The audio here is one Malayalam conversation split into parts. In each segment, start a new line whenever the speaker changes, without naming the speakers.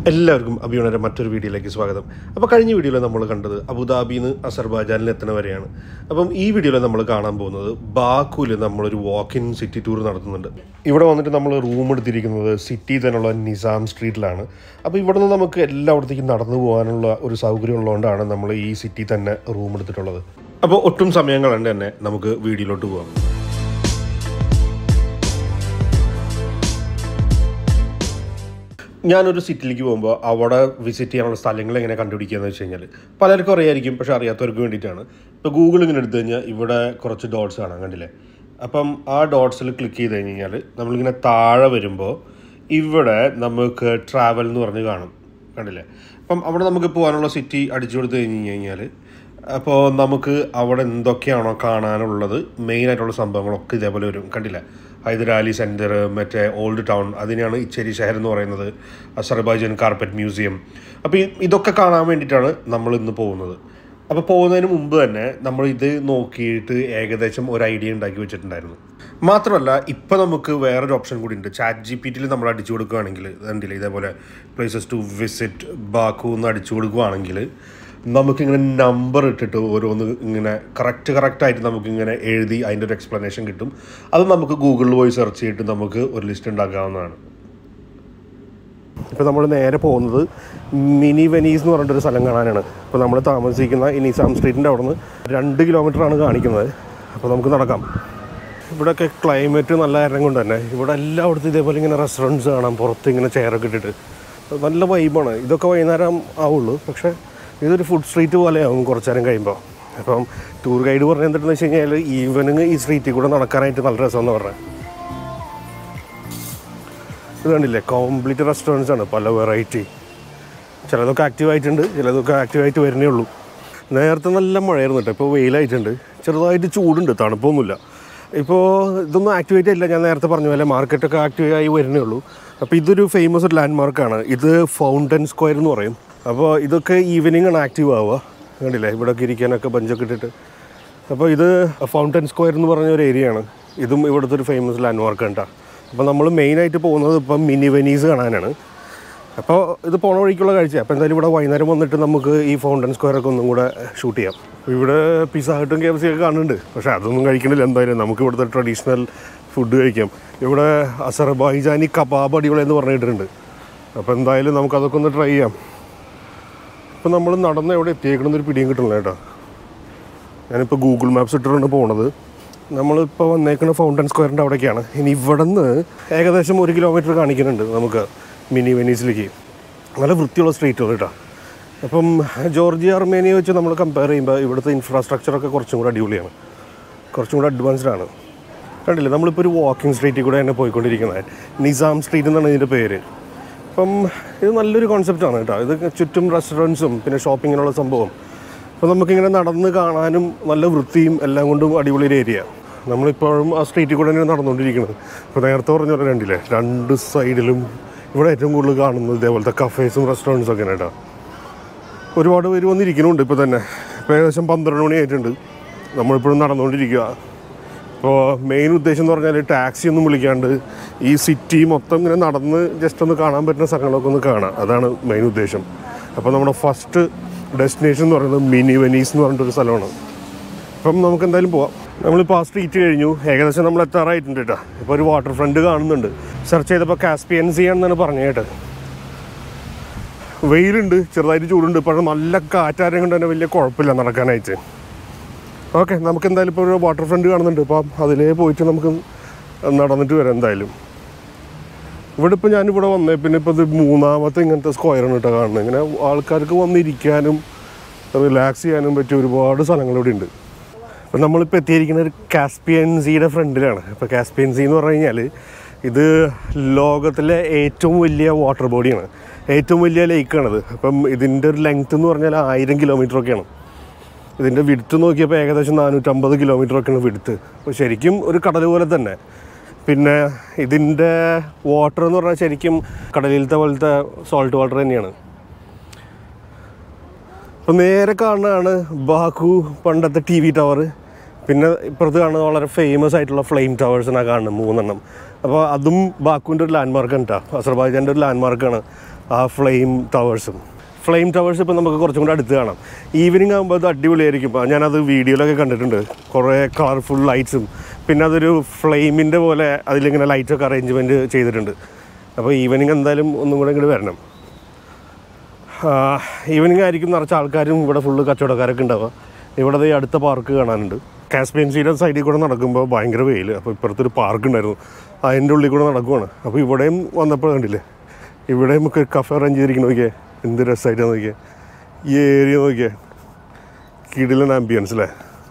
എല്ലാവർക്കും അഭിയുടെ മറ്റൊരു വീഡിയോയിലേക്ക് സ്വാഗതം അപ്പോൾ കഴിഞ്ഞ വീഡിയോയിൽ നമ്മൾ കണ്ടത് അബുദാബിയിൽ നിന്ന് അസർബൈജാനിൽ എത്തുന്ന വരെയാണ് അപ്പം ഈ വീഡിയോയിൽ നമ്മൾ കാണാൻ പോകുന്നത് ബാക്കുവിൽ നമ്മളൊരു വാക്ക് ഇൻ സിറ്റി ടൂർ നടത്തുന്നുണ്ട് ഇവിടെ വന്നിട്ട് നമ്മൾ റൂം എടുത്തിരിക്കുന്നത് സിറ്റി തന്നെയുള്ള നിസാം സ്ട്രീറ്റിലാണ് അപ്പോൾ ഇവിടെ നിന്ന് നമുക്ക് എല്ലായിടത്തേക്കും നടന്നു പോകാനുള്ള ഒരു സൗകര്യം ഉള്ളതുകൊണ്ടാണ് നമ്മൾ ഈ സിറ്റി തന്നെ റൂം എടുത്തിട്ടുള്ളത് അപ്പോൾ ഒട്ടും സമയം കളണ്ട് തന്നെ നമുക്ക് വീഡിയോയിലോട്ട് പോകാം ഞാനൊരു സിറ്റിയിലേക്ക് പോകുമ്പോൾ അവിടെ വിസിറ്റ് ചെയ്യാനുള്ള സ്ഥലങ്ങൾ എങ്ങനെ കണ്ടുപിടിക്കുക എന്ന് വെച്ച് കഴിഞ്ഞാൽ പലർക്കും അറിയായിരിക്കും പക്ഷെ അറിയാത്തവർക്ക് വേണ്ടിയിട്ടാണ് ഇപ്പോൾ ഗൂഗിൾ ഇങ്ങനെ എടുത്തു കഴിഞ്ഞാൽ ഇവിടെ കുറച്ച് ഡോട്ട്സ് കാണാം കണ്ടില്ലേ അപ്പം ആ ഡോട്ട്സിൽ ക്ലിക്ക് ചെയ്ത് കഴിഞ്ഞ് കഴിഞ്ഞാൽ നമ്മളിങ്ങനെ താഴെ വരുമ്പോൾ ഇവിടെ നമുക്ക് ട്രാവൽ എന്ന് പറഞ്ഞ് കാണും കണ്ടില്ലേ അപ്പം അവിടെ നമുക്ക് പോകാനുള്ള സിറ്റി അടിച്ചു കൊടുത്തു കഴിഞ്ഞ് കഴിഞ്ഞാൽ അപ്പോൾ നമുക്ക് അവിടെ എന്തൊക്കെയാണോ കാണാനുള്ളത് മെയിനായിട്ടുള്ള സംഭവങ്ങളൊക്കെ ഇതേപോലെ വരും കണ്ടില്ല ഹൈദരാലി സെൻറ്റർ മറ്റേ ഓൾഡ് ടൗൺ അതിനെയാണ് ഇച്ചേരി ഷഹർ എന്ന് പറയുന്നത് അസർബൈജൻ കാർപ്പറ്റ് മ്യൂസിയം അപ്പോൾ ഈ- ഇതൊക്കെ കാണാൻ വേണ്ടിയിട്ടാണ് നമ്മൾ ഇന്ന് പോകുന്നത് അപ്പോൾ പോകുന്നതിന് മുമ്പ് തന്നെ നമ്മൾ ഇത് നോക്കിയിട്ട് ഏകദേശം ഒരു ഐഡിയ ഉണ്ടാക്കി വെച്ചിട്ടുണ്ടായിരുന്നു മാത്രമല്ല ഇപ്പോൾ നമുക്ക് വേറൊരു ഓപ്ഷൻ കൂടി ഉണ്ട് ചാറ്റ് ജി പി ടിയിൽ നമ്മൾ അടിച്ചു കൊടുക്കുകയാണെങ്കിൽ കണ്ടില്ലേ ഇതേപോലെ പ്ലേസസ് ടു വിസിറ്റ് ബാക്കു എന്ന് അടിച്ചു കൊടുക്കുകയാണെങ്കിൽ നമുക്കിങ്ങനെ നമ്പർ ഇട്ടിട്ട് ഓരോന്ന് ഇങ്ങനെ കറക്റ്റ് കറക്റ്റായിട്ട് നമുക്കിങ്ങനെ എഴുതി അതിൻ്റെ ഒരു എക്സ്പ്ലനേഷൻ കിട്ടും അത് നമുക്ക് ഗൂഗിളിൽ പോയി സെർച്ച് ചെയ്തിട്ട് നമുക്ക് ഒരു ലിസ്റ്റ് ഉണ്ടാക്കാവുന്നതാണ് ഇപ്പോൾ നമ്മൾ നേരെ പോകുന്നത് മിനി വെനീസ് എന്ന് പറഞ്ഞിട്ടൊരു സ്ഥലം കാണാനാണ് ഇപ്പോൾ നമ്മൾ താമസിക്കുന്ന ഈ നിസാം സ്ട്രീറ്റിൻ്റെ അവിടെ നിന്ന് രണ്ട് കിലോമീറ്ററാണ് കാണിക്കുന്നത് അപ്പോൾ നമുക്ക് നടക്കാം ഇവിടെയൊക്കെ ക്ലൈമറ്റ് നല്ല കാരണം കൊണ്ട് തന്നെ ഇവിടെ എല്ലായിടത്തും ഇതേപോലെ ഇങ്ങനെ റെസ്റ്റോറൻറ്റ്സ് കാണാം പുറത്ത് ഇങ്ങനെ ചെയറൊക്കെ ഇട്ടിട്ട് നല്ല വൈബാണ് ഇതൊക്കെ വൈകുന്നേരം ആവുള്ളൂ പക്ഷേ ഇതൊരു ഫുഡ് സ്ട്രീറ്റ് പോലെയാവും കുറച്ച് നേരം കഴിയുമ്പോൾ അപ്പം ടൂർ ഗൈഡ് പറഞ്ഞത് എന്താണെന്ന് വെച്ച് കഴിഞ്ഞാൽ ഈവനിങ് ഈ സ്ട്രീറ്റിൽ കൂടെ നടക്കാനായിട്ട് നല്ല രസമെന്ന് പറഞ്ഞത് ഇത് കണ്ടില്ലേ കോംപ്ലീറ്റ് റെസ്റ്റോറൻറ്റ്സ് ആണ് പല വെറൈറ്റി ചിലതൊക്കെ ആക്റ്റീവ് ആയിട്ടുണ്ട് ചിലതൊക്കെ ആക്റ്റീവ് ആയിട്ട് വരുന്നേ ഉള്ളൂ നേരത്തെ നല്ല മഴയായിരുന്നു കേട്ടോ ഇപ്പോൾ വെയിലായിട്ടുണ്ട് ചെറുതായിട്ട് ചൂടുണ്ട് തണുപ്പൊന്നുമില്ല ഇപ്പോൾ ഇതൊന്നും ആക്ടിവേറ്റ് ഇല്ല ഞാൻ നേരത്തെ പറഞ്ഞ പോലെ മാർക്കറ്റൊക്കെ ആക്റ്റീവ് ആയി വരുന്നേ ഉള്ളൂ അപ്പോൾ ഇതൊരു ഫേമസ് ഒരു ലാൻഡ് മാർക്കാണ് ഇത് ഫൗണ്ടൻ സ്ക്വയർ എന്ന് പറയും അപ്പോൾ ഇതൊക്കെ ഈവനിങ് ആണ് ആക്റ്റീവ് ആവുക കണ്ടില്ലേ ഇവിടെയൊക്കെ ഇരിക്കാനൊക്കെ ബഞ്ചൊക്കെ ഇട്ടിട്ട് അപ്പോൾ ഇത് ഫൗണ്ടൻ സ്ക്വയർ എന്ന് പറഞ്ഞ ഒരു ഏരിയ ആണ് ഇതും ഇവിടുത്തെ ഒരു ഫേമസ് ലാൻഡ് മാർക്ക് കേട്ടോ അപ്പോൾ നമ്മൾ മെയിനായിട്ട് പോകുന്നത് ഇപ്പം മിനി വെനീസ് കാണാനാണ് അപ്പോൾ ഇത് പോണ വഴിക്കുള്ള കാഴ്ച അപ്പോൾ എന്തായാലും ഇവിടെ വൈകുന്നേരം വന്നിട്ട് നമുക്ക് ഈ ഫൗണ്ടൻ സ്ക്വയർ ഒക്കെ ഒന്നും കൂടെ ഷൂട്ട് ചെയ്യാം ഇവിടെ പിസ്സ ഹട്ടും കെ എഫ് സി ഒക്കെ കാണുന്നുണ്ട് പക്ഷേ അതൊന്നും കഴിക്കണില്ല എന്തായാലും നമുക്ക് ഇവിടുത്തെ ട്രഡീഷണൽ ഫുഡ് കഴിക്കാം ഇവിടെ അസർബൈജാനി കബാബ് അടിപൊളി എന്ന് പറഞ്ഞിട്ടുണ്ട് അപ്പോൾ എന്തായാലും നമുക്ക് അതൊക്കെ ഒന്ന് ട്രൈ ചെയ്യാം ഇപ്പം നമ്മൾ നടന്ന് എവിടെ എത്തിയേക്കണമെന്നൊരു പിടിയും കിട്ടണില്ല കേട്ടോ ഞാനിപ്പോൾ ഗൂഗിൾ മാപ്സ് ഇട്ടിട്ടാണ് പോണത് നമ്മളിപ്പോൾ വന്നേക്കുന്ന ഫൗണ്ടൻ സ്ക്വയറിൻ്റെ അവിടേക്കാണ് ഇനി ഇവിടെ നിന്ന് ഏകദേശം ഒരു കിലോമീറ്റർ കാണിക്കുന്നുണ്ട് നമുക്ക് മിനി വെനീസിലേക്ക് നല്ല വൃത്തിയുള്ള സ്ട്രീറ്റുകൾ കേട്ടോ അപ്പം ജോർജിയ അർമേനിയ വെച്ച് നമ്മൾ കമ്പയർ ചെയ്യുമ്പോൾ ഇവിടുത്തെ ഇൻഫ്രാസ്ട്രക്ചറൊക്കെ കുറച്ചും കൂടെ അടിപൊളിയാണ് കുറച്ചും കൂടെ അഡ്വാൻസ്ഡ് ആണ് കണ്ടില്ലേ നമ്മളിപ്പോൾ ഒരു വാക്കിംഗ് സ്ട്രീറ്റിൽ കൂടെ തന്നെ പോയിക്കൊണ്ടിരിക്കുന്നത് നിസാം സ്ട്രീറ്റ് എന്നാണ് ഇതിൻ്റെ പേര് അപ്പം ഇത് നല്ലൊരു കോൺസെപ്റ്റാണ് കേട്ടോ ഇത് ചുറ്റും റെസ്റ്റോറൻറ്റ്സും പിന്നെ ഷോപ്പിങ്ങിനുള്ള സംഭവം അപ്പോൾ നമുക്കിങ്ങനെ നടന്ന് കാണാനും നല്ല വൃത്തിയും എല്ലാം കൊണ്ടും അടിപൊളി ഒരു ഏരിയ നമ്മളിപ്പോഴും ആ സ്ട്രീറ്റിൽ കൂടെ തന്നെ നടന്നുകൊണ്ടിരിക്കുന്നത് ഇപ്പോൾ നേരത്തെ പറഞ്ഞ പോലെ കണ്ടില്ലേ രണ്ട് സൈഡിലും ഇവിടെ ഏറ്റവും കൂടുതൽ കാണുന്നത് ഇതേപോലത്തെ കഫേസും റെസ്റ്റോറൻറ്റ്സും ഒക്കെ കേട്ടോ ഒരുപാട് പേര് വന്നിരിക്കുന്നുണ്ട് ഇപ്പോൾ തന്നെ ഇപ്പോൾ ഏകദേശം പന്ത്രണ്ട് മണി ആയിട്ടുണ്ട് നമ്മളിപ്പോഴും നടന്നുകൊണ്ടിരിക്കുക ഇപ്പോൾ മെയിൻ ഉദ്ദേശം എന്ന് പറഞ്ഞാൽ ടാക്സി ഒന്നും വിളിക്കാണ്ട് ഈ സിറ്റി മൊത്തം ഇങ്ങനെ നടന്ന് ജസ്റ്റ് ഒന്ന് കാണാൻ പറ്റുന്ന സ്ഥലങ്ങളൊക്കെ ഒന്ന് കാണാം അതാണ് മെയിൻ ഉദ്ദേശം അപ്പോൾ നമ്മുടെ ഫസ്റ്റ് ഡെസ്റ്റിനേഷൻ എന്ന് പറയുന്നത് മിനി വെനീസ് എന്ന് പറഞ്ഞിട്ടൊരു സ്ഥലമാണ് അപ്പം നമുക്ക് എന്തായാലും പോവാം നമ്മളിപ്പോൾ ആ സ്ട്രീറ്റ് കഴിഞ്ഞു ഏകദേശം നമ്മൾ എത്താറായിട്ടുണ്ട് കേട്ടോ ഇപ്പോൾ ഒരു വാട്ടർ ഫ്രണ്ട് കാണുന്നുണ്ട് സെർച്ച് ചെയ്തപ്പോൾ കാസ്പിയൻ സി ആണെന്നാണ് പറഞ്ഞത് കേട്ടോ വെയിലുണ്ട് ചെറുതായിട്ട് ചൂടുണ്ട് ഇപ്പോൾ നല്ല കാറ്റാരം കൊണ്ട് തന്നെ വലിയ കുഴപ്പമില്ല നടക്കാനായിട്ട് ഓക്കെ നമുക്ക് എന്തായാലും ഇപ്പോൾ ഒരു വാട്ടർ ഫ്രണ്ട് കാണുന്നുണ്ട് അപ്പം അതിലേ പോയിട്ട് നമുക്ക് നടന്നിട്ട് വരാം എന്തായാലും ഇവിടെ ഇപ്പോൾ ഞാനിവിടെ വന്നേ പിന്നെ ഇപ്പോൾ ഇത് മൂന്നാമത്തെ ഇങ്ങനത്തെ സ്ക്വയറാണ് കേട്ടോ കാണുന്നത് ഇങ്ങനെ ആൾക്കാർക്ക് വന്നിരിക്കാനും റിലാക്സ് ചെയ്യാനും പറ്റിയ ഒരുപാട് സ്ഥലങ്ങൾ ഇവിടെ ഉണ്ട് അപ്പോൾ നമ്മളിപ്പോൾ എത്തിയിരിക്കുന്ന ഒരു കാസ്പിയൻ സീയുടെ ഫ്രണ്ടിലാണ് ഇപ്പോൾ കാസ്പിയൻ സീ എന്ന് പറഞ്ഞു കഴിഞ്ഞാൽ ഇത് ലോകത്തിലെ ഏറ്റവും വലിയ വാട്ടർ ബോഡിയാണ് ഏറ്റവും വലിയ ലേക്കാണത് അപ്പം ഇതിൻ്റെ ഒരു ലെങ്ത് എന്ന് പറഞ്ഞാൽ ആയിരം കിലോമീറ്റർ ഒക്കെയാണ് ഇതിൻ്റെ വിടുത്ത് നോക്കിയപ്പോൾ ഏകദേശം നാനൂറ്റമ്പത് കിലോമീറ്റർ ഒക്കെയാണ് വിടുത്ത് അപ്പോൾ ശരിക്കും ഒരു കടൽ പോലെ തന്നെ പിന്നെ ഇതിൻ്റെ വാട്ടർ എന്ന് പറഞ്ഞാൽ ശരിക്കും കടലിലത്തെ പോലത്തെ സോൾട്ട് വാട്ടർ തന്നെയാണ് അപ്പോൾ നേരെ കാണുന്നതാണ് ബാക്കു പണ്ടത്തെ ടി വി ടവർ പിന്നെ ഇപ്പുറത്ത് കാണുന്നത് വളരെ ഫേമസ് ആയിട്ടുള്ള ഫ്ലെയിം ടവേഴ്സിനാണ് കാണുന്നത് മൂന്നെണ്ണം അപ്പോൾ അതും ബാക്കുവിൻ്റെ ഒരു ലാൻഡ് മാർക്കാണ് കേട്ടോ അസർബൈജാൻ്റെ ഒരു ലാൻഡ് മാർക്കാണ് ആ ഫ്ലെയിം ടവേഴ്സും ഫ്ലെയിം ടവേഴ്സ് ഇപ്പോൾ നമുക്ക് കുറച്ചും കൂടെ അടുത്ത് കാണാം ഈവനിങ് ആകുമ്പോൾ അത് അടിപൊളിയായിരിക്കും അപ്പോൾ ഞാനത് വീഡിയോയിലൊക്കെ കണ്ടിട്ടുണ്ട് കുറേ കളർഫുൾ ലൈറ്റ്സും പിന്നെ അതൊരു ഫ്ലെയിമിൻ്റെ പോലെ അതിലിങ്ങനെ ലൈറ്റൊക്കെ അറേഞ്ച്മെൻറ്റ് ചെയ്തിട്ടുണ്ട് അപ്പോൾ ഈവനിങ് എന്തായാലും ഒന്നും കൂടെ ഇങ്ങോട്ട് വരണം ഈവനിങ് ആയിരിക്കും നിറച്ച ആൾക്കാരും ഇവിടെ ഫുള്ള് കച്ചവടക്കാരൊക്കെ ഉണ്ടാവുക ഇവിടെ ദേ അടുത്ത പാർക്ക് കാണാനുണ്ട് കാസ്പിയൻ സീയുടെ സൈഡിൽ കൂടെ നടക്കുമ്പോൾ ഭയങ്കര വെയിൽ അപ്പോൾ ഇപ്പുറത്തൊരു പാർക്ക് ഉണ്ടായിരുന്നു അതിൻ്റെ ഉള്ളിൽ കൂടെ നടക്കുവാണ് അപ്പോൾ ഇവിടെയും വന്നപ്പോൾ കണ്ടില്ലേ ഇവിടെയും നമുക്ക് കഫേ അറേഞ്ച് ചെയ്തിരിക്കുന്ന നോക്കിയേ എന്ത് രസമായിട്ടാണ് നോക്കിയേ ഈ ഏരിയ നോക്കിയേ കിടിലൻ ആംബിയൻസ് അല്ലേ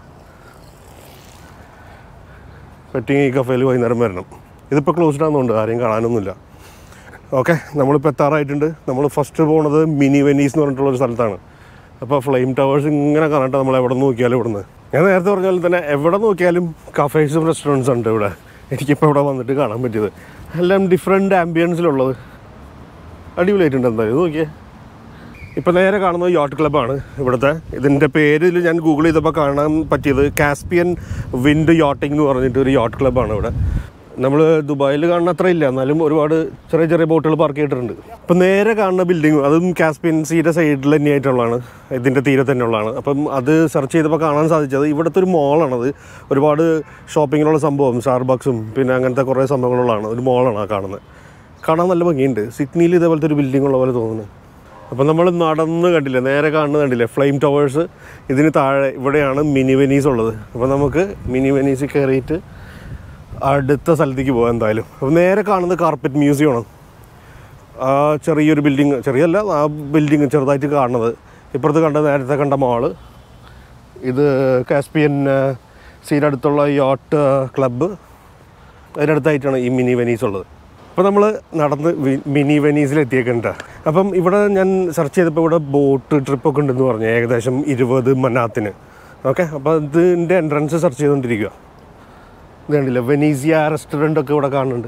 പറ്റിയെങ്കിൽ ഈ കഫേയിൽ വൈകുന്നേരം വരണം ഇതിപ്പോൾ ക്ലോസ്ഡ് ആണെന്നുണ്ട് ആരെയും കാണാനൊന്നുമില്ല ഓക്കെ നമ്മളിപ്പോൾ എത്താറായിട്ടുണ്ട് നമ്മൾ ഫസ്റ്റ് പോകുന്നത് മിനി വെനീസ് എന്ന് പറഞ്ഞിട്ടുള്ള ഒരു സ്ഥലത്താണ് അപ്പോൾ ഫ്ലെയിം ടവേഴ്സ് ഇങ്ങനെ കാണട്ടെ നമ്മൾ എവിടെ നോക്കിയാലും ഇവിടെ നിന്ന് ഞാൻ നേരത്തെ പറഞ്ഞ പോലെ തന്നെ എവിടെ നോക്കിയാലും കഫേസും റെസ്റ്റോറൻറ്റ്സ് ഉണ്ട് ഇവിടെ എനിക്കിപ്പോൾ ഇവിടെ വന്നിട്ട് കാണാൻ പറ്റിയത് എല്ലാം ഡിഫറെൻറ്റ് ആംബിയൻസിലുള്ളത് അടിപൊളിയായിട്ടുണ്ട് എന്തായാലും ഇത് നോക്കിയേ ഇപ്പോൾ നേരെ കാണുന്നത് യോട്ട് ക്ലബ്ബാണ് ഇവിടുത്തെ ഇതിൻ്റെ പേര് ഇതിൽ ഞാൻ ഗൂഗിൾ ചെയ്തപ്പോൾ കാണാൻ പറ്റിയത് കാസ്പിയൻ വിൻഡ് യോട്ടിംഗ് എന്ന് പറഞ്ഞിട്ട് ഒരു യോട്ട് ക്ലബ്ബാണ് ഇവിടെ നമ്മൾ ദുബായിൽ കാണുന്ന അത്ര ഇല്ല എന്നാലും ഒരുപാട് ചെറിയ ചെറിയ ബോട്ടുകൾ പാർക്ക് ചെയ്തിട്ടുണ്ട് ഇപ്പം നേരെ കാണുന്ന ബിൽഡിംഗ് അതും കാസ്പിയൻ സീയുടെ സൈഡിൽ തന്നെയായിട്ടുള്ളതാണ് ഇതിൻ്റെ തീരെ തന്നെയുള്ളതാണ് അപ്പം അത് സെർച്ച് ചെയ്തപ്പോൾ കാണാൻ സാധിച്ചത് ഇവിടുത്തെ ഒരു മോളാണത് ഒരുപാട് ഷോപ്പിങ്ങിനുള്ള സംഭവം സ്റ്റാർബക്സും പിന്നെ അങ്ങനത്തെ കുറേ സംഭവങ്ങളുള്ളതാണ് ഒരു മോളാണ് ആ കാണുന്നത് കാണാൻ നല്ല ഭംഗിയുണ്ട് സിഡ്നിയിൽ ഇതേപോലത്തെ ഒരു ബിൽഡിംഗ് ഉള്ള പോലെ തോന്നുന്നു അപ്പം നമ്മൾ നടന്ന് കണ്ടില്ലേ നേരെ കാണുന്നത് കണ്ടില്ലേ ഫ്ലെയിം ടവേഴ്സ് ഇതിന് താഴെ ഇവിടെയാണ് മിനി വെനീസ് ഉള്ളത് അപ്പോൾ നമുക്ക് മിനി വെനീസിൽ കയറിയിട്ട് അടുത്ത സ്ഥലത്തേക്ക് പോകാം എന്തായാലും അപ്പോൾ നേരെ കാണുന്നത് കാർപ്പറ്റ് മ്യൂസിയമാണ് ആ ചെറിയൊരു ബിൽഡിങ് ചെറിയല്ല ആ ബിൽഡിങ് ചെറുതായിട്ട് കാണുന്നത് ഇപ്പുറത്ത് കണ്ട നേരത്തെ കണ്ട മാള് ഇത് കാസ്പിയൻ സീയുടെ അടുത്തുള്ള യോട്ട് ക്ലബ്ബ് അതിനടുത്തായിട്ടാണ് ഈ മിനി വെനീസ് ഉള്ളത് അപ്പോൾ നമ്മൾ നടന്ന് വി- മിനി വെനീസിൽ എത്തിയേക്കണ്ട അപ്പം ഇവിടെ ഞാൻ സെർച്ച് ചെയ്തപ്പോൾ ഇവിടെ ബോട്ട് ട്രിപ്പൊക്കെ ഉണ്ടെന്ന് പറഞ്ഞു ഏകദേശം ഇരുപത് മനാത്തിന് ഓക്കെ അപ്പോൾ ഇതിൻ്റെ എൻട്രൻസ് സെർച്ച് ചെയ്തുകൊണ്ടിരിക്കുക ഇത് കണ്ടില്ല വെനീസിയ റെസ്റ്റോറൻ്റ് ഒക്കെ ഇവിടെ കാണുന്നുണ്ട്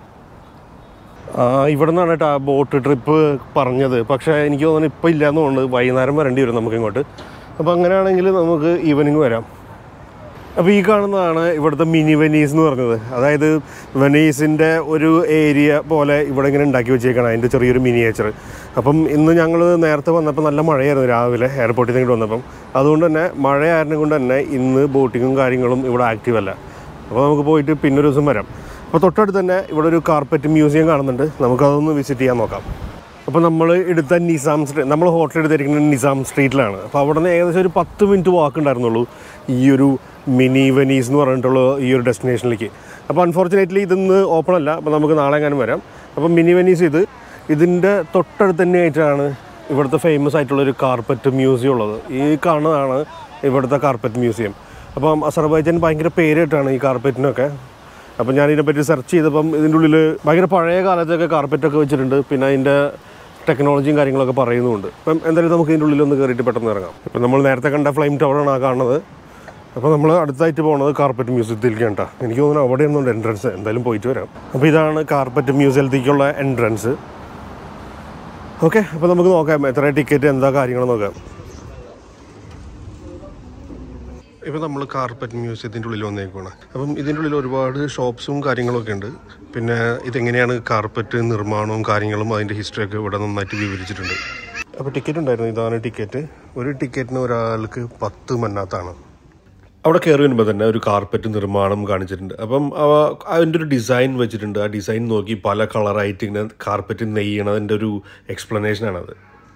ആ ഇവിടെ നിന്നാണ് കേട്ടോ ആ ബോട്ട് ട്രിപ്പ് പറഞ്ഞത് പക്ഷേ എനിക്ക് തോന്നുന്നു ഇപ്പോൾ ഇല്ലയെന്ന് തോന്നുന്നു വൈകുന്നേരം വരേണ്ടി വരും നമുക്ക് ഇങ്ങോട്ട് അപ്പോൾ അങ്ങനെയാണെങ്കിൽ നമുക്ക് ഈവനിങ് വരാം അപ്പോൾ ഈ കാണുന്നതാണ് ഇവിടുത്തെ മിനി വെനീസ് എന്ന് പറഞ്ഞത് അതായത് വെനീസിൻ്റെ ഒരു ഏരിയ പോലെ ഇവിടെ ഇങ്ങനെ ഉണ്ടാക്കി വെച്ചേക്കണം അതിൻ്റെ ചെറിയൊരു മിനിയേച്ചർ അപ്പം ഇന്ന് ഞങ്ങൾ നേരത്തെ വന്നപ്പോൾ നല്ല മഴയായിരുന്നു രാവിലെ എയർപോർട്ടിൽ നിന്ന് ഇങ്ങോട്ട് വന്നപ്പം അതുകൊണ്ട് തന്നെ മഴയായിരുന്നു കൊണ്ട് തന്നെ ഇന്ന് ബോട്ടിങ്ങും കാര്യങ്ങളും ഇവിടെ ആക്റ്റീവ് അല്ല അപ്പോൾ നമുക്ക് പോയിട്ട് പിന്നൊരു ദിവസം വരാം അപ്പോൾ തൊട്ടടുത്ത് തന്നെ ഇവിടെ ഒരു കാർപ്പറ്റ് മ്യൂസിയം കാണുന്നുണ്ട് നമുക്കതൊന്ന് വിസിറ്റ് ചെയ്യാൻ നോക്കാം അപ്പോൾ നമ്മൾ എടുത്ത നിസാം സ്ട്രീറ്റ് നമ്മൾ ഹോട്ടൽ എടുത്തിരിക്കുന്നത് നിസാം സ്ട്രീറ്റിലാണ് അപ്പോൾ അവിടെ നിന്ന് ഏകദേശം ഒരു പത്ത് മിനിറ്റ് വാക്ക് ഉണ്ടായിരുന്നുള്ളൂ ഈ ഒരു മിനി വെനീസ് എന്ന് പറഞ്ഞിട്ടുള്ള ഈ ഒരു ഡെസ്റ്റിനേഷനിലേക്ക് അപ്പോൾ അൺഫോർച്ചുനേറ്റ്ലി ഇതിന്ന് ഓപ്പൺ അല്ല അപ്പോൾ നമുക്ക് നാളെ എങ്ങാനും വരാം അപ്പോൾ മിനി വെനീസ് ഇത് ഇതിൻ്റെ തൊട്ടടുത്ത് തന്നെയായിട്ടാണ് ഇവിടുത്തെ ഫേമസ് ആയിട്ടുള്ള ഒരു കാർപ്പറ്റ് മ്യൂസിയം ഉള്ളത് ഈ കാണുന്നതാണ് ഇവിടുത്തെ കാർപ്പറ്റ് മ്യൂസിയം അപ്പം അസർബൈജാൻ ഭയങ്കര പേരിട്ടാണ് ഈ കാർപ്പറ്റിനൊക്കെ അപ്പം ഞാൻ ഇതിനെപ്പറ്റി സെർച്ച് ചെയ്തപ്പം ഇതിൻ്റെ ഉള്ളിൽ ഭയങ്കര പഴയ കാലത്തൊക്കെ കാർപ്പറ്റൊക്കെ വെച്ചിട്ടുണ്ട് പിന്നെ അതിൻ്റെ ടെക്നോളജിയും കാര്യങ്ങളൊക്കെ പറയുന്നുമുണ്ട് അപ്പം എന്തായാലും നമുക്ക് ഇതിൻ്റെ ഉള്ളിൽ ഒന്ന് കയറിയിട്ട് പെട്ടെന്ന് ഇറങ്ങാം ഇപ്പം നമ്മൾ നേരത്തെ കണ്ട ഫ്ലെയിം ടവറാണ് ആ കാണുന്നത് അപ്പോൾ നമ്മൾ അടുത്തായിട്ട് പോകുന്നത് കാർപ്പറ്റ് മ്യൂസിയത്തിലേക്കാണ് കേട്ടോ എനിക്ക് തോന്നുന്നു അവിടെയൊന്നും എൻട്രൻസ് എന്തായാലും പോയിട്ട് വരാം അപ്പോൾ ഇതാണ് കാർപ്പറ്റ് മ്യൂസിയത്തിലേക്കുള്ള എൻട്രൻസ് ഓക്കെ അപ്പോൾ നമുക്ക് നോക്കാം എത്ര ടിക്കറ്റ് എന്താ കാര്യങ്ങൾ നോക്കാം ഇപ്പം നമ്മൾ കാർപ്പറ്റ് മ്യൂസിയത്തിൻ്റെ ഉള്ളിൽ വന്നേക്കുവാണ് അപ്പം ഇതിൻ്റെ ഉള്ളിൽ ഒരുപാട് ഷോപ്സും കാര്യങ്ങളൊക്കെ ഉണ്ട് പിന്നെ ഇതെങ്ങനെയാണ് കാർപ്പറ്റ് നിർമ്മാണവും കാര്യങ്ങളും അതിൻ്റെ ഹിസ്റ്ററിയൊക്കെ ഇവിടെ നന്നായിട്ട് വിവരിച്ചിട്ടുണ്ട് അപ്പോൾ ടിക്കറ്റ് ഉണ്ടായിരുന്നു ഇതാണ് ടിക്കറ്റ് ഒരു ടിക്കറ്റിന് ഒരാൾക്ക് പത്ത് മന്നാത്താണ് അവിടെ കയറി വരുമ്പോൾ തന്നെ ഒരു കാർപ്പറ്റ് നിർമ്മാണം കാണിച്ചിട്ടുണ്ട് അപ്പം അവ- അതിൻ്റെ ഒരു ഡിസൈൻ വെച്ചിട്ടുണ്ട് ആ ഡിസൈൻ നോക്കി പല കളറായിട്ട് ഇങ്ങനെ കാർപ്പറ്റ് നെയ്യണതിൻ്റെ ഒരു എക്സ്പ്ലനേഷനാണത്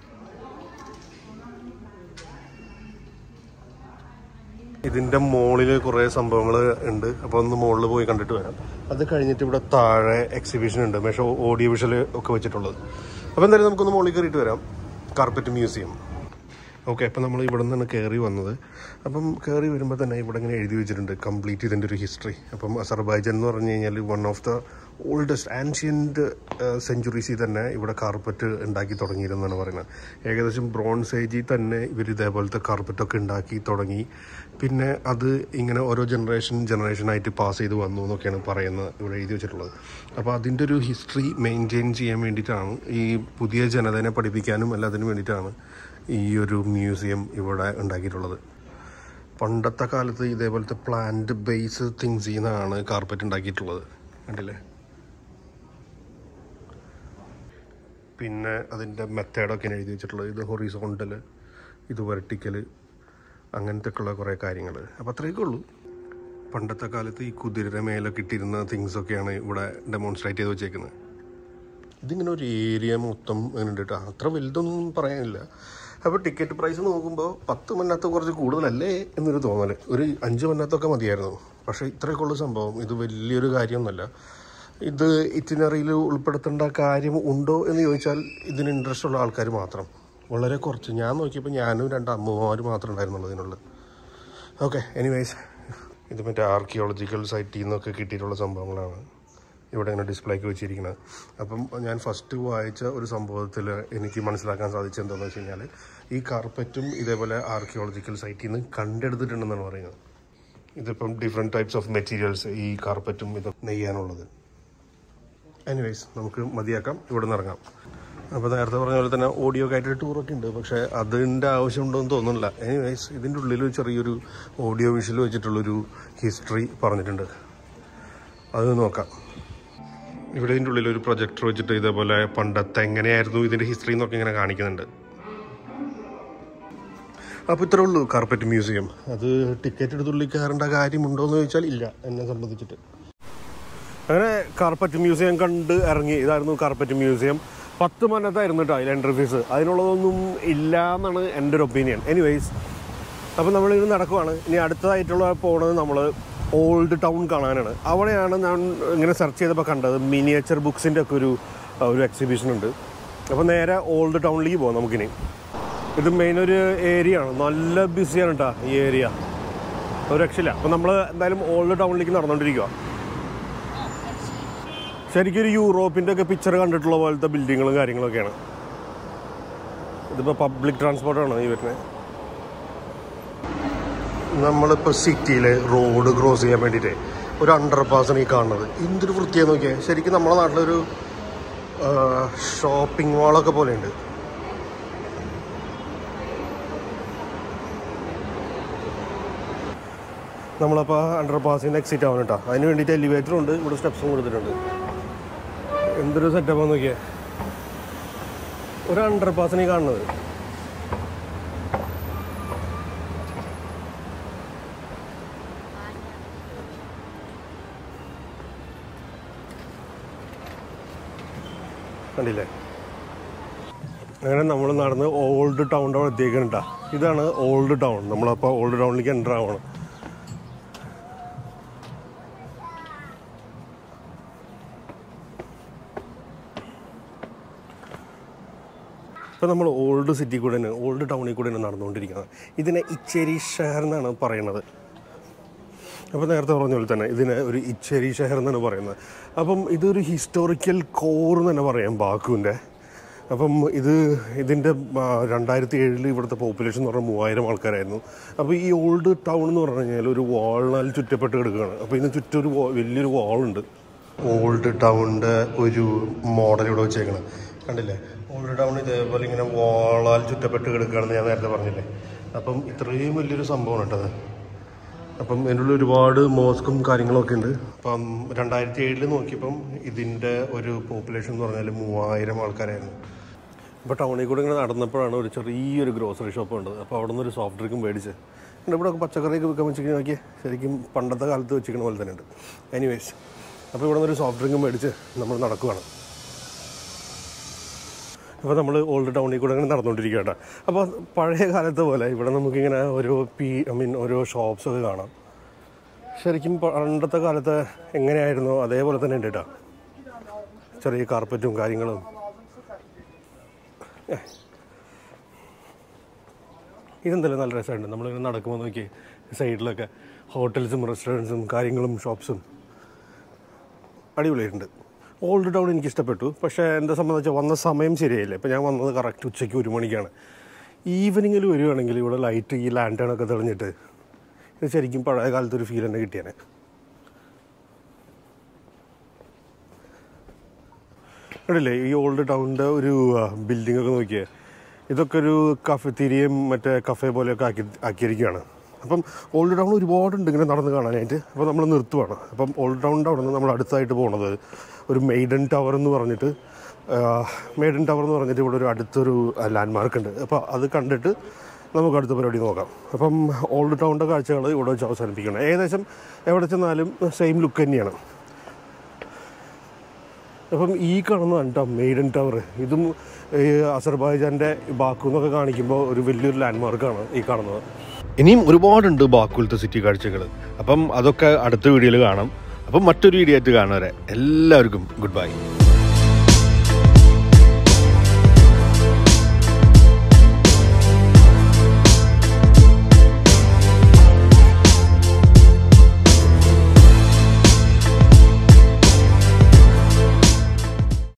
ഇതിൻ്റെ മുകളിൽ കുറേ സംഭവങ്ങൾ ഉണ്ട് അപ്പോൾ ഒന്ന് മുകളിൽ പോയി കണ്ടിട്ട് വരാം അത് കഴിഞ്ഞിട്ട് ഇവിടെ താഴെ എക്സിബിഷൻ ഉണ്ട് പക്ഷേ ഓഡിയോ വിഷ്വൽ ഒക്കെ വെച്ചിട്ടുള്ളത് അപ്പോൾ എന്തായാലും നമുക്കൊന്ന് മുകളിൽ കയറിയിട്ട് വരാം കാർപ്പറ്റ് മ്യൂസിയം ഓക്കെ അപ്പം നമ്മൾ ഇവിടെ നിന്നാണ് കയറി വന്നത് അപ്പം കയറി വരുമ്പോൾ തന്നെ ഇവിടെ ഇങ്ങനെ എഴുതി വെച്ചിട്ടുണ്ട് കംപ്ലീറ്റ് ഇതിൻ്റെ ഒരു ഹിസ്റ്ററി അപ്പം അസർബൈജൻ എന്ന് പറഞ്ഞു കഴിഞ്ഞാൽ one of the oldest ancient സെഞ്ചുറീസിൽ തന്നെ ഇവിടെ കാർപ്പറ്റ് ഉണ്ടാക്കി തുടങ്ങിയിരുന്നാണ് പറയുന്നത് ഏകദേശം ബ്രോൺസ് ഏജിൽ തന്നെ ഇവർ ഇതേപോലത്തെ കാർപ്പറ്റൊക്കെ ഉണ്ടാക്കി തുടങ്ങി പിന്നെ അത് ഇങ്ങനെ ഓരോ ജനറേഷൻ ജനറേഷനായിട്ട് പാസ് ചെയ്ത് വന്നു എന്നൊക്കെയാണ് പറയുന്നത് ഇവിടെ എഴുതി വെച്ചിട്ടുള്ളത് അപ്പോൾ അതിൻ്റെ ഒരു ഹിസ്റ്ററി മെയിൻറ്റെയിൻ ചെയ്യാൻ വേണ്ടിയിട്ടാണ് ഈ പുതിയ ജനതനെ പഠിപ്പിക്കാനും എല്ലാത്തിനും വേണ്ടിയിട്ടാണ് ഈ ഒരു മ്യൂസിയം ഇവിടെ ഉണ്ടാക്കിയിട്ടുള്ളത് പണ്ടത്തെ കാലത്ത് ഇതേപോലത്തെ പ്ലാന്റ് ബേസ് തിങ്സ് ചെയ്യുന്നതാണ് കാർപ്പറ്റ് ഉണ്ടാക്കിയിട്ടുള്ളത് കണ്ടില്ലേ പിന്നെ അതിൻ്റെ മെത്തേഡൊക്കെയാണ് എഴുതി വെച്ചിട്ടുള്ളത് ഇത് ഹൊറിസോണ്ടൽ ഇത് വെർട്ടിക്കൽ അങ്ങനത്തെ ഉള്ള കുറേ കാര്യങ്ങൾ അപ്പോൾ അത്രയൊക്കെ ഉള്ളൂ പണ്ടത്തെ കാലത്ത് ഈ കുതിരയുടെ മേലൊക്കെ ഇട്ടിരുന്ന തിങ്സൊക്കെയാണ് ഇവിടെ ഡെമോൺസ്ട്രേറ്റ് ചെയ്ത് വെച്ചേക്കുന്നത് ഇതിങ്ങനെ ഒരു ഏരിയ മൊത്തം ഇങ്ങനെ ഉണ്ട് കേട്ടോ അത്ര വലുതൊന്നും പറയാനില്ല അപ്പോൾ ടിക്കറ്റ് പ്രൈസ് നോക്കുമ്പോൾ പത്ത് മണ്ണത്ത് കുറച്ച് കൂടുതലല്ലേ എന്നൊരു തോന്നൽ ഒരു അഞ്ച് മണ്ണത്തൊക്കെ മതിയായിരുന്നു പക്ഷേ ഇത്രയൊക്കെ ഉള്ള സംഭവം ഇത് വലിയൊരു കാര്യമൊന്നുമല്ല ഇത് ഇറ്റിനറിയിൽ ഉൾപ്പെടുത്തേണ്ട കാര്യം ഉണ്ടോ എന്ന് ചോദിച്ചാൽ ഇതിന് ഇൻട്രസ്റ്റ് ഉള്ള ആൾക്കാർ മാത്രം വളരെ കുറച്ച് ഞാൻ നോക്കിയപ്പോൾ ഞാനും രണ്ട് അമ്മമാർ മാത്രം ഉണ്ടായിരുന്നുള്ളൂ ഇതിനുള്ളത് ഓക്കെ എനിവേസ് ഇത് മറ്റേ ആർക്കിയോളജിക്കൽ സൈറ്റിൽ നിന്നൊക്കെ കിട്ടിയിട്ടുള്ള സംഭവങ്ങളാണ് ഇവിടെ ഇങ്ങനെ ഡിസ്പ്ലേക്ക് വെച്ചിരിക്കുന്നത് അപ്പം ഞാൻ ഫസ്റ്റ് വായിച്ച ഒരു സംഭവത്തിൽ എനിക്ക് മനസ്സിലാക്കാൻ സാധിച്ചത് എന്താണെന്ന് വെച്ച് കഴിഞ്ഞാൽ ഈ കാർപ്പറ്റും ഇതേപോലെ ആർക്കിയോളജിക്കൽ സൈറ്റിൽ നിന്ന് കണ്ടെടുത്തിട്ടുണ്ടെന്നാണ് പറയുന്നത് ഇതിപ്പം ഡിഫറെൻറ്റ് ടൈപ്സ് ഓഫ് മെറ്റീരിയൽസ് ഈ കാർപ്പറ്റും ഇത് നെയ്യാനുള്ളത് എനിവേസ് നമുക്ക് മതിയാക്കാം ഇവിടെ നിന്ന് ഇറങ്ങാം അപ്പോൾ നേരത്തെ പറഞ്ഞ പോലെ തന്നെ ഓഡിയോ ആയിട്ട് ടൂറൊക്കെ ഉണ്ട് പക്ഷേ അതിൻ്റെ ആവശ്യമുണ്ടോ എന്ന് തോന്നുന്നില്ല എനിവേസ് ഇതിൻ്റെ ഉള്ളിൽ ഒരു ചെറിയൊരു ഓഡിയോ വിഷ്വൽ വെച്ചിട്ടുള്ളൊരു ഹിസ്റ്ററി പറഞ്ഞിട്ടുണ്ട് അത് നോക്കാം ഇവിടെ ഇതിൻ്റെ ഉള്ളിൽ ഒരു പ്രൊജക്ടർ വെച്ചിട്ട് ഇതേപോലെ പണ്ടത്തെ എങ്ങനെയായിരുന്നു ഇതിൻ്റെ ഹിസ്റ്ററി എന്നൊക്കെ ഇങ്ങനെ കാണിക്കുന്നുണ്ട് അപ്പോൾ ഇത്രേ ഉള്ളൂ കാർപ്പറ്റ് മ്യൂസിയം അത് ടിക്കറ്റ് എടുത്തുള്ളിൽ കയറേണ്ട കാര്യമുണ്ടോ എന്ന് ചോദിച്ചാൽ ഇല്ല എന്നെ സംബന്ധിച്ചിട്ട് അങ്ങനെ കാർപ്പറ്റ് മ്യൂസിയം കണ്ട് ഇറങ്ങി ഇതായിരുന്നു കാർപ്പറ്റ് മ്യൂസിയം പത്ത് മന്നത്തായിരുന്നു കേട്ടോ അതിൽ എൻട്രി ഫീസ് അതിനുള്ളതൊന്നും ഇല്ല എന്നാണ് എൻ്റെ ഒരു ഒപ്പീനിയൻ എനിവേയ്സ് അപ്പോൾ നമ്മളിത് നടക്കുവാണ് ഇനി അടുത്തതായിട്ടുള്ള പോണത് നമ്മൾ ഓൾഡ് ടൗൺ കാണാനാണ് അവിടെയാണ് ഞാൻ ഇങ്ങനെ സെർച്ച് ചെയ്തപ്പോൾ കണ്ടത് മിനിയേച്ചർ ബുക്സിൻ്റെ ഒക്കെ ഒരു ഒരു എക്സിബിഷൻ ഉണ്ട് അപ്പോൾ നേരെ ഓൾഡ് ടൗണിലേക്ക് പോകാം നമുക്കിനി ഇത് മെയിൻ ഒരു ഏരിയ ആണ് നല്ല ബിസിയാണ് കേട്ടോ ഈ ഏരിയ ഒരു രക്ഷയില്ല അപ്പോൾ നമ്മൾ എന്തായാലും ഓൾഡ് ടൗണിലേക്ക് നടന്നുകൊണ്ടിരിക്കുക ശരിക്കും ഒരു യൂറോപ്പിൻ്റെ ഒക്കെ പിക്ചർ കണ്ടിട്ടുള്ള പോലത്തെ ബിൽഡിങ്ങുകളും കാര്യങ്ങളൊക്കെയാണ് ഇതിപ്പോൾ പബ്ലിക് ട്രാൻസ്പോർട്ടാണ് ഈ വരുന്നത് നമ്മളിപ്പോൾ സിറ്റിയിൽ റോഡ് ക്രോസ് ചെയ്യാൻ വേണ്ടിയിട്ട് ഒരു അണ്ടർ പാസാണ് ഈ കാണുന്നത് എന്തൊരു വൃത്തിയാന്ന് നോക്കിയാൽ ശരിക്കും നമ്മുടെ നാട്ടിലൊരു ഷോപ്പിംഗ് മാളൊക്കെ പോലെയുണ്ട് നമ്മളപ്പോൾ അണ്ടർ പാസിൻ്റെ എക്സിറ്റ് ആവണം കേട്ടോ അതിന് വേണ്ടിയിട്ട് എലിവേറ്റർ ഉണ്ട് ഇവിടെ സ്റ്റെപ്സും കൊടുത്തിട്ടുണ്ട് എന്തൊരു സെറ്റപ്പാന്ന് നോക്കിയേ ഒരു അണ്ടർ പാസിനെ കാണുന്നത് കണ്ടില്ലേ അങ്ങനെ നമ്മൾ നടന്ന് ഓൾഡ് ടൗണിൻ്റെ അവിടെ എത്തിയേക്കുന്നുണ്ടാ ഇതാണ് ഓൾഡ് ടൗൺ നമ്മളപ്പോൾ ഓൾഡ് ടൗണിലേക്ക് എൻ്റർ ആവണം ഇപ്പോൾ നമ്മൾ ഓൾഡ് സിറ്റി കൂടെ തന്നെ ഓൾഡ് ടൗണിൽ കൂടെ തന്നെ നടന്നുകൊണ്ടിരിക്കുന്നത് ഇതിനെ ഇച്ചേരി ഷഹർ എന്നാണ് പറയുന്നത് അപ്പോൾ നേരത്തെ പറഞ്ഞ പോലെ തന്നെ ഇതിന് ഒരു ഇച്ചേരി ഷഹർ എന്നാണ് പറയുന്നത് അപ്പം ഇതൊരു ഹിസ്റ്റോറിക്കൽ കോർ എന്ന് തന്നെ പറയാം ബാക്കുവിൻ്റെ അപ്പം ഇത് ഇതിൻ്റെ രണ്ടായിരത്തി ഏഴിൽ ഇവിടുത്തെ പോപ്പുലേഷൻ എന്ന് പറഞ്ഞാൽ മൂവായിരം ആൾക്കാരായിരുന്നു അപ്പോൾ ഈ ഓൾഡ് ടൗൺ എന്ന് പറഞ്ഞു കഴിഞ്ഞാൽ ഒരു വാളിനാൽ ചുറ്റപ്പെട്ട് കിടക്കുകയാണ് അപ്പോൾ ഇതിന് ചുറ്റും ഒരു wall- വലിയൊരു വാളുണ്ട് ഓൾഡ് ടൗണിൻ്റെ ഒരു മോഡൽ ഇവിടെ വെച്ചേക്കണം കണ്ടില്ലേ ഓൾഡ് ടൗൺ ഇതേപോലെ ഇങ്ങനെ വാളാൽ ചുറ്റപ്പെട്ട് കിടക്കുകയാണെന്ന് ഞാൻ നേരത്തെ പറഞ്ഞില്ലേ അപ്പം ഇത്രയും വലിയൊരു സംഭവമാണ് കേട്ടത് അപ്പം ഇതിൻ്റെ ഉള്ളിൽ ഒരുപാട് മോസ്കും കാര്യങ്ങളൊക്കെ ഉണ്ട് അപ്പം രണ്ടായിരത്തി ഏഴിൽ നോക്കിയപ്പം ഇതിൻ്റെ ഒരു പോപ്പുലേഷൻ എന്ന് പറഞ്ഞാൽ മൂവായിരം ആൾക്കാരായിരുന്നു ഇപ്പോൾ ടൗണിൽ കൂടെ ഇങ്ങനെ നടന്നപ്പോഴാണ് ഒരു ചെറിയൊരു ഗ്രോസറി ഷോപ്പ് ഉണ്ടത് അപ്പോൾ അവിടെ നിന്ന് ഒരു സോഫ്റ്റ് ഡ്രിങ്കും മേടിച്ച് പിന്നെ ഇവിടെ പച്ചക്കറിയൊക്കെ വിൽക്കാൻ വെച്ചിട്ട് നോക്കിയാൽ ശരിക്കും പണ്ടത്തെ കാലത്ത് വെച്ചിരിക്കുന്ന പോലെ തന്നെ ഉണ്ട് എനിവേസ് അപ്പോൾ ഇവിടെ നിന്നൊരു സോഫ്റ്റ് ഡ്രിങ്കും മേടിച്ച് നമ്മൾ നടക്കുവാണ് അപ്പോൾ നമ്മൾ ഓൾഡ് ടൗണിൽ കൂടെ ഇങ്ങനെ നടന്നുകൊണ്ടിരിക്കുക കേട്ടോ അപ്പോൾ പഴയ കാലത്തെ പോലെ ഇവിടെ നമുക്കിങ്ങനെ ഓരോ പി ഐ മീൻ ഓരോ ഷോപ്സ് ഒക്കെ കാണാം ശരിക്കും പണ്ടത്തെ കാലത്ത് എങ്ങനെയായിരുന്നോ അതേപോലെ തന്നെ ഉണ്ട് കേട്ടോ ചെറിയ കാർപ്പറ്റും കാര്യങ്ങളും ഏ. ഇതെന്തായാലും നല്ല രസമുണ്ട് നമ്മളിങ്ങനെ നടക്കുമ്പോൾ നോക്കി സൈഡിലൊക്കെ ഹോട്ടൽസും റെസ്റ്റോറൻറ്റ്സും കാര്യങ്ങളും ഷോപ്സും അടിപൊളിയായിട്ടുണ്ട് ഓൾഡ് ടൗൺ എനിക്ക് ഇഷ്ടപ്പെട്ടു പക്ഷേ എന്നെ സംബന്ധിച്ച് വന്ന സമയം ശരിയായില്ല ഇപ്പോൾ ഞാൻ വന്നത് കറക്റ്റ് ഉച്ചയ്ക്ക് ഒരു മണിക്കാണ് ഈവനിങ്ങിൽ വരികയാണെങ്കിൽ ഇവിടെ ലൈറ്റ് ഈ ലാൻറ്റേണൊക്കെ തെളിഞ്ഞിട്ട് ഇത് ശരിക്കും പഴയ കാലത്ത് ഒരു ഫീൽ തന്നെ കിട്ടിയാനെ കണ്ടില്ലേ ഈ ഓൾഡ് ടൗണിൻ്റെ ഒരു ബിൽഡിംഗ് ഒക്കെ നോക്കിയേ ഇതൊക്കെ ഒരു കഫെത്തീരിയയും മറ്റേ കഫേ പോലെയൊക്കെ ആക്കി ആക്കിയിരിക്കുകയാണ് അപ്പം ഓൾഡ് ടൗൺ ഒരുപാടുണ്ട് ഇങ്ങനെ നടന്ന് കാണാനായിട്ട് അപ്പോൾ നമ്മൾ നിർത്തുവാണ് അപ്പം ഓൾഡ് ടൗണിൻ്റെ അവിടെ നിന്ന് നമ്മൾ അടുത്തായിട്ട് പോണത് ഒരു മെയ്ഡൻ ടവർ എന്ന് പറഞ്ഞിട്ട് മേഡൻ ടവർ എന്ന് പറഞ്ഞിട്ട് ഇവിടെ ഒരു അടുത്തൊരു ലാൻഡ് മാർക്ക് ഉണ്ട് അപ്പോൾ അത് കണ്ടിട്ട് നമുക്ക് അടുത്ത പരിപാടി നോക്കാം അപ്പം ഓൾഡ് ടൗണിൻ്റെ കാഴ്ചകൾ ഇവിടെ വെച്ച് അവസാനിപ്പിക്കണം ഏകദേശം എവിടെ ചെന്നാലും സെയിം ലുക്ക് തന്നെയാണ് അപ്പം ഈ കാണുന്നതാണ് കേട്ടോ മെയ്ഡൻ ടവർ ഇതും ഈ അസർബൈജാൻ്റെ ബാക്കു എന്നൊക്കെ കാണിക്കുമ്പോൾ ഒരു വലിയൊരു ലാൻഡ് മാർക്കാണ് ഈ കാണുന്നത് ഇനിയും ഒരുപാടുണ്ട് ബാക്കുലത്തെ സിറ്റി കാഴ്ചകൾ അപ്പം അതൊക്കെ അടുത്ത വീഡിയോയിൽ കാണാം അപ്പം മറ്റൊരു വീഡിയോ ആയിട്ട് കാണുവരെ എല്ലാവർക്കും ഗുഡ് ബൈ